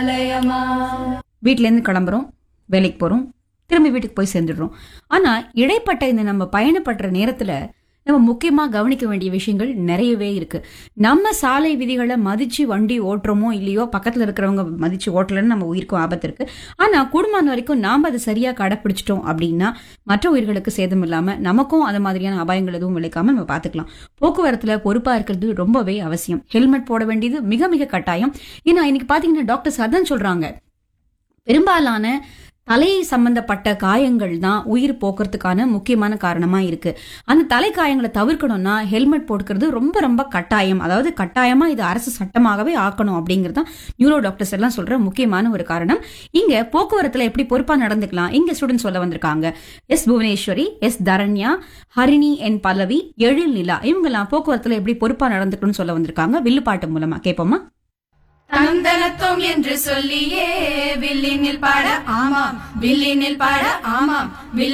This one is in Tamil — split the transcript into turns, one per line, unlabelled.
வீட்டிலேருந்து கிளம்புறோம் வேலைக்கு போகிறோம் திரும்பி வீட்டுக்கு போய் சேர்ந்துடுறோம் ஆனால் இடைப்பட்ட இந்த நம்ம பயணப்படுற நேரத்தில் நம்ம முக்கியமாக கவனிக்க வேண்டிய விஷயங்கள் நிறையவே இருக்கு நம்ம சாலை விதிகளை மதிச்சு வண்டி ஓட்டுறோமோ இல்லையோ பக்கத்தில் இருக்கிறவங்க மதிச்சு ஓட்டலன்னு நம்ம உயிருக்கும் ஆபத்து இருக்கு ஆனால் கூடுமான வரைக்கும் நாம் அதை சரியாக கடைப்பிடிச்சிட்டோம் அப்படின்னா மற்ற உயிர்களுக்கு சேதம் இல்லாமல் நமக்கும் அது மாதிரியான அபாயங்கள் எதுவும் விளைக்காம நம்ம பார்த்துக்கலாம் போக்குவரத்தில் பொறுப்பாக இருக்கிறது ரொம்பவே அவசியம் ஹெல்மெட் போட வேண்டியது மிக மிக கட்டாயம் ஏன்னா இன்னைக்கு பார்த்தீங்கன்னா டாக்டர்ஸ் அதான் சொல்றாங்க பெரும்பாலான தலை சம்பந்தப்பட்ட காயங்கள் தான் உயிர் போக்குறதுக்கான முக்கியமான காரணமா இருக்கு அந்த தலை காயங்களை தவிர்க்கணும்னா ஹெல்மெட் போட்டுக்கிறது ரொம்ப ரொம்ப கட்டாயம் அதாவது கட்டாயமா இது அரசு சட்டமாகவே ஆக்கணும் அப்படிங்கிறது தான் நியூரோ டாக்டர்ஸ் எல்லாம் சொல்ற முக்கியமான ஒரு காரணம் இங்க போக்குவரத்துல எப்படி பொறுப்பா நடந்துக்கலாம் இங்க ஸ்டூடெண்ட் சொல்ல வந்திருக்காங்க S Bhuvaneswari S Dharanya Harini N Pallavi Ezhil Nila இவங்கெல்லாம் போக்குவரத்துல எப்படி பொறுப்பா நடந்துக்கணும்னு சொல்ல வந்திருக்காங்க வில்லுப்பாட்டு மூலமா கேட்போமா
தனந்தனத்தோம் என்று சொல்லியே வில்லினில் பாட ஆமாம் வில்லினில் பாட ஆமாம் வில்